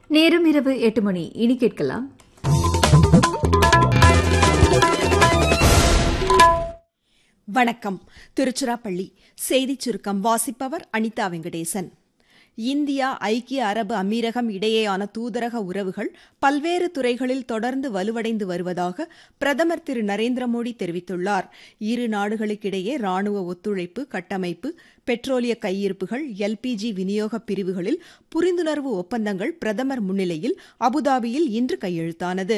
நேரம் இரவு எட்டு மணி இனி கேட்கலாம் வணக்கம் திருச்சிராப்பள்ளி செய்திச் சுருக்கம் வாசிப்பவர் அனிதா வெங்கடேசன் இந்தியா ஐக்கிய அரபு அமீரகம் இடையேயான தூதரக உறவுகள் பல்வேறு துறைகளில் தொடர்ந்து வலுவடைந்து வருவதாக பிரதமர் திரு நரேந்திர மோடி தெரிவித்துள்ளார் இரு நாடுகளுக்கிடையே ராணுவ ஒத்துழைப்பு கட்டமைப்பு பெட்ரோலிய கையிருப்புகள் எல்பிஜி விநியோக பிரிவுகளில் புரிந்துணர்வு ஒப்பந்தங்கள் பிரதமர் முன்னிலையில் அபுதாபியில் இன்று கையெழுத்தானது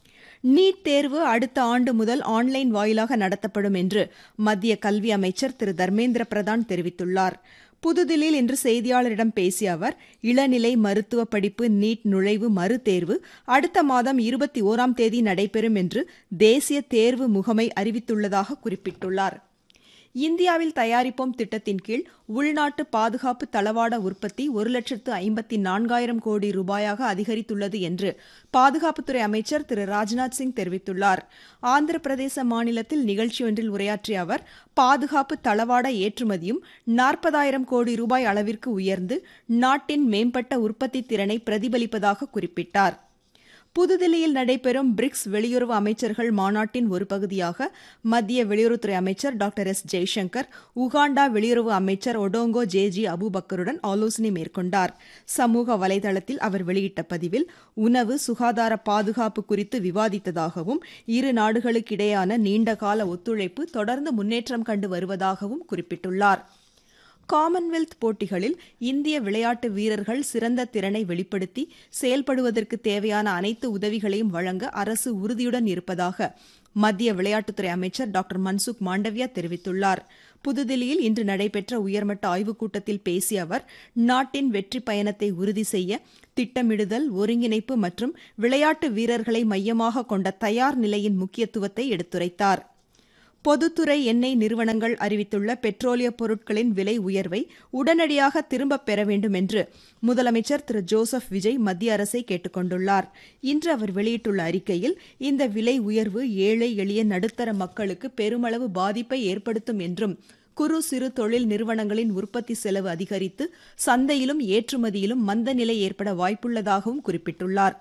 நீட் தேர்வு அடுத்த ஆண்டு முதல் ஆன்லைன் வாயிலாக நடத்தப்படும் என்று மத்திய கல்வி அமைச்சர் திரு தர்மேந்திர பிரதான் தெரிவித்துள்ளார் புதுதில்லியில் இன்று செய்தியாளரிடம் பேசிய அவர் இளநிலை மருத்துவ படிப்பு நீட் நுழைவு மறுதேர்வு அடுத்த மாதம் இருபத்தி ஓராம் தேதி நடைபெறும் என்று தேசிய தேர்வு முகமை அறிவித்துள்ளதாக குறிப்பிட்டுள்ளார் இந்தியாவில் தயாரிப்போம் திட்டத்தின் கீழ் உள்நாட்டு பாதுகாப்பு தளவாட உற்பத்தி ஒரு லட்சத்து ஐம்பத்தி நான்காயிரம் கோடி ரூபாயாக அதிகரித்துள்ளது என்று பாதுகாப்புத்துறை அமைச்சர் திரு ராஜ்நாத் சிங் தெரிவித்துள்ளார் ஆந்திர பிரதேச மாநிலத்தில் நிகழ்ச்சி ஒன்றில் உரையாற்றிய அவர் பாதுகாப்பு தளவாட ஏற்றுமதியும் நாற்பதாயிரம் கோடி ரூபாய் அளவிற்கு உயர்ந்து நாட்டின் மேம்பட்ட உற்பத்தி திறனை பிரதிபலிப்பதாக குறிப்பிட்டார் புதுதில்லியில் நடைபெறும் பிரிக்ஸ் வெளியுறவு அமைச்சர்கள் மாநாட்டின் ஒரு பகுதியாக மத்திய வெளியுறவுத்துறை அமைச்சர் டாக்டர் எஸ் ஜெய்சங்கர் உகாண்டா வெளியுறவு அமைச்சர் ஒடோங்கோ ஜேஜி அபுபக்கருடன் ஆலோசனை மேற்கொண்டார் சமூக வலைதளத்தில் அவர் வெளியிட்ட பதிவில் உணவு சுகாதார பாதுகாப்பு குறித்து விவாதித்ததாகவும் இரு நாடுகளுக்கிடையேயான நீண்டகால ஒத்துழைப்பு தொடர்ந்து முன்னேற்றம் கண்டு வருவதாகவும் குறிப்பிட்டுள்ளார் காமன்வெல்த் போட்டிகளில் இந்திய விளையாட்டு வீரர்கள் சிறந்த திறனை வெளிப்படுத்தி செயல்படுவதற்கு தேவையான அனைத்து உதவிகளையும் வழங்க அரசு உறுதியுடன் இருப்பதாக மத்திய விளையாட்டுத்துறை அமைச்சர் டாக்டர் மன்சுக் மாண்டவியா தெரிவித்துள்ளார் புதுதில்லியில் இன்று நடைபெற்ற உயர்மட்ட ஆய்வுக் கூட்டத்தில் பேசிய அவர் நாட்டின் வெற்றி பயணத்தை உறுதி செய்ய திட்டமிடுதல் ஒருங்கிணைப்பு மற்றும் விளையாட்டு வீரர்களை மையமாக கொண்ட தயார் நிலையின் முக்கியத்துவத்தை எடுத்துரைத்தார் பொதுத்துறை எண்ணெய் நிறுவனங்கள் அறிவித்துள்ள பெட்ரோலிய பொருட்களின் விலை உயர்வை உடனடியாக திரும்பப் பெற வேண்டும் என்று முதலமைச்சர் திரு ஜோசப் விஜய் மத்திய அரசை கேட்டுக் கொண்டுள்ளார் இன்று அவர் வெளியிட்டுள்ள அறிக்கையில் இந்த விலை உயர்வு ஏழை எளிய நடுத்தர மக்களுக்கு பெருமளவு பாதிப்பை ஏற்படுத்தும் என்றும் குறு சிறு தொழில் நிறுவனங்களின் உற்பத்தி செலவு அதிகரித்து சந்தையிலும் ஏற்றுமதியிலும் மந்த நிலை ஏற்பட வாய்ப்புள்ளதாகவும் குறிப்பிட்டுள்ளார்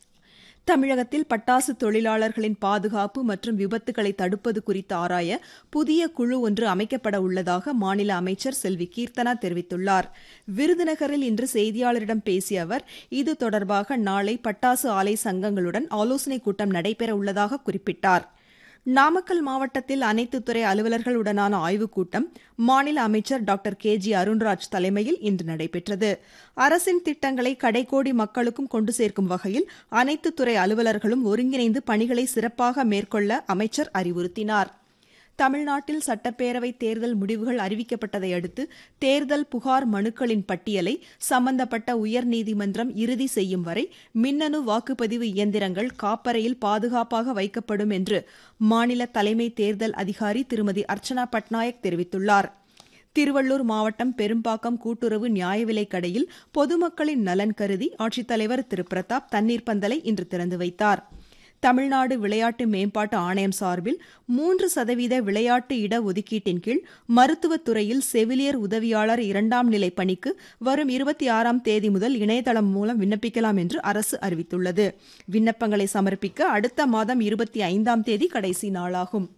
தமிழகத்தில் பட்டாசு தொழிலாளர்களின் பாதுகாப்பு மற்றும் விபத்துகளை தடுப்பது குறித்து ஆராய புதிய குழு ஒன்று அமைக்கப்பட உள்ளதாக மாநில அமைச்சர் செல்வி கீர்த்தனா தெரிவித்துள்ளார் விருதுநகரில் இன்று செய்தியாளரிடம் பேசிய அவர் இது தொடர்பாக நாளை பட்டாசு ஆலை சங்கங்களுடன் ஆலோசனைக் கூட்டம் நடைபெற உள்ளதாக குறிப்பிட்டார் நாமக்கல் மாவட்டத்தில் அனைத்து துறை அலுவலர்களுடனான ஆய்வுக் கூட்டம் மாநில அமைச்சர் டாக்டர் கே ஜி அருண்ராஜ் தலைமையில் இன்று நடைபெற்றது அரசின் திட்டங்களை கடைக்கோடி மக்களுக்கும் கொண்டு சேர்க்கும் வகையில் அனைத்து துறை அலுவலர்களும் ஒருங்கிணைந்து பணிகளை சிறப்பாக மேற்கொள்ள அமைச்சர் அறிவுறுத்தினார் தமிழ்நாட்டில் சட்டப்பேரவை தேர்தல் முடிவுகள் அறிவிக்கப்பட்டதை அடுத்து தேர்தல் புகார் மனுக்களின் பட்டியலை சம்பந்தப்பட்ட உயர்நீதிமன்றம் இறுதி செய்யும் வரை மின்னணு வாக்குப்பதிவு இயந்திரங்கள் காப்பறையில் பாதுகாப்பாக வைக்கப்படும் என்று மாநில தலைமை தேர்தல் அதிகாரி திருமதி அர்ச்சனா பட்நாயக் தெரிவித்துள்ளார் திருவள்ளூர் மாவட்டம் பெரும்பாக்கம் கூட்டுறவு நியாய விலைக் கடையில் பொதுமக்களின் நலன் கருதி ஆட்சித்தலைவர் திரு பிரதாப் தண்ணீர் பந்தலை இன்று திறந்து வைத்தார் தமிழ்நாடு விளையாட்டு மேம்பாட்டு ஆணையம் சார்பில் மூன்று சதவீத விளையாட்டு இட ஒதுக்கீட்டின் கீழ் மருத்துவத் துறையில் செவிலியர் உதவியாளர் இரண்டாம் நிலை பணிக்கு வரும் இருபத்தி ஆறாம் தேதி முதல் இணையதளம் மூலம் விண்ணப்பிக்கலாம் என்று அரசு அறிவித்துள்ளது விண்ணப்பங்களை சமர்ப்பிக்க அடுத்த மாதம் இருபத்தி ஐந்தாம் தேதி கடைசி நாளாகும்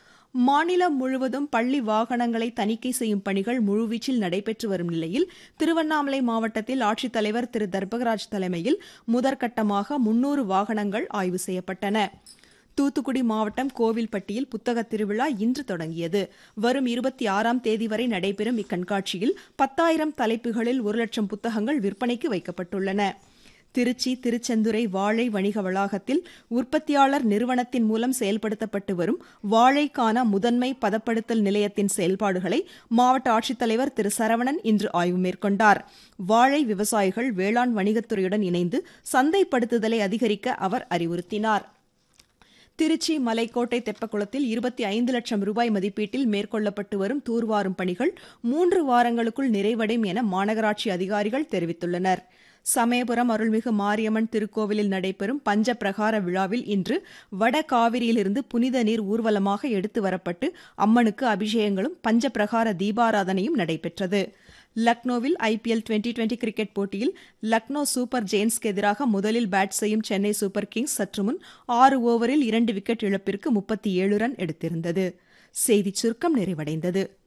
மாநிலம் முழுவதும் பள்ளி வாகனங்களை தணிக்கை செய்யும் பணிகள் முழுவீச்சில் நடைபெற்று வரும் நிலையில் திருவண்ணாமலை மாவட்டத்தில் ஆட்சித்தலைவர் திரு தர்பகராஜ் தலைமையில் முதற்கட்டமாக முன்னூறு வாகனங்கள் ஆய்வு செய்யப்பட்டன தூத்துக்குடி மாவட்டம் கோவில்பட்டியில் புத்தக திருவிழா இன்று தொடங்கியது வரும் இருபத்தி ஆறாம் தேதி வரை நடைபெறும் இக்கண்காட்சியில் பத்தாயிரம் தலைப்புகளில் ஒரு லட்சம் புத்தகங்கள் விற்பனைக்கு வைக்கப்பட்டுள்ளன திருச்சி திருச்செந்துறை வாழை வணிக வளாகத்தில் உற்பத்தியாளர் நிறுவனத்தின் மூலம் செயல்படுத்தப்பட்டு வரும் வாழைக்கான முதன்மை பதப்படுத்தல் நிலையத்தின் செயல்பாடுகளை மாவட்ட ஆட்சித்தலைவர் திரு சரவணன் இன்று ஆய்வு மேற்கொண்டார் வாழை விவசாயிகள் வேளாண் வணிகத்துறையுடன் இணைந்து சந்தைப்படுத்துதலை அதிகரிக்க அவர் அறிவுறுத்தினார் திருச்சி மலைக்கோட்டை தெப்பக்குளத்தில் இருபத்தி ஐந்து லட்சம் ரூபாய் மதிப்பீட்டில் மேற்கொள்ளப்பட்டு வரும் தூர்வாரும் பணிகள் மூன்று வாரங்களுக்குள் நிறைவடையும் என மாநகராட்சி அதிகாரிகள் தெரிவித்துள்ளனர் சமயபுரம் அருள்மிகு மாரியம்மன் திருக்கோவிலில் நடைபெறும் பஞ்ச பிரகார விழாவில் இன்று வட காவிரியிலிருந்து புனித நீர் ஊர்வலமாக எடுத்து வரப்பட்டு அம்மனுக்கு அபிஷேகங்களும் பஞ்ச பிரகார தீபாராதனையும் நடைபெற்றது லக்னோவில் ஐபிஎல் டுவெண்டி டுவெண்டி கிரிக்கெட் போட்டியில் லக்னோ சூப்பர் ஜெயின்ஸ்க்கு எதிராக முதலில் பேட் செய்யும் சென்னை சூப்பர் கிங்ஸ் சற்று முன் ஆறு ஓவரில் இரண்டு விக்கெட் இழப்பிற்கு முப்பத்தி ஏழு ரன் எடுத்திருந்தது செய்திச் சுருக்கம் நிறைவடைந்தது